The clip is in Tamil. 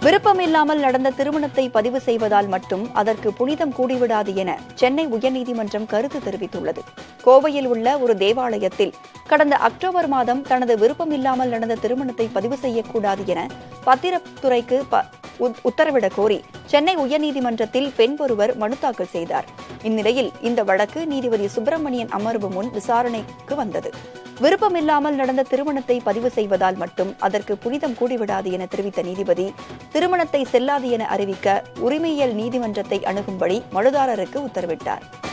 விருப்பமில்லாமல் நடந்த திருமணத்தை பதிவு செய்வதால் மட்டும் அதற்கு புனிதம் கூடிவிடாது என சென்னை உயர்நீதிமன்றம் கருத்து தெரிவித்துள்ளது கோவையில் உள்ள ஒரு தேவாலயத்தில் கடந்த அக்டோபர் மாதம் தனது விருப்பமில்லாமல் நடந்த திருமணத்தை பதிவு செய்யக்கூடாது என பத்திரத்துறைக்கு ப- உத்- உத்தரவிடக் கோரி சென்னை உயர்நீதிமன்றத்தில் பெண் ஒருவர் மனு தாக்கல் செய்தார் இந்நிலையில் இந்த வழக்கு நீதிபதி சுப்பிரமணியன் அமர்வு முன் விசாரணைக்கு வந்தது விருப்பமில்லாமல் நடந்த திருமணத்தை பதிவு செய்வதால் மட்டும் அதற்கு புனிதம் கூடிவிடாது என தெரிவித்த நீதிபதி திருமணத்தை செல்லாது என அறிவிக்க உரிமையியல் நீதிமன்றத்தை அணுகும்படி மனுதாரருக்கு உத்தரவிட்டார்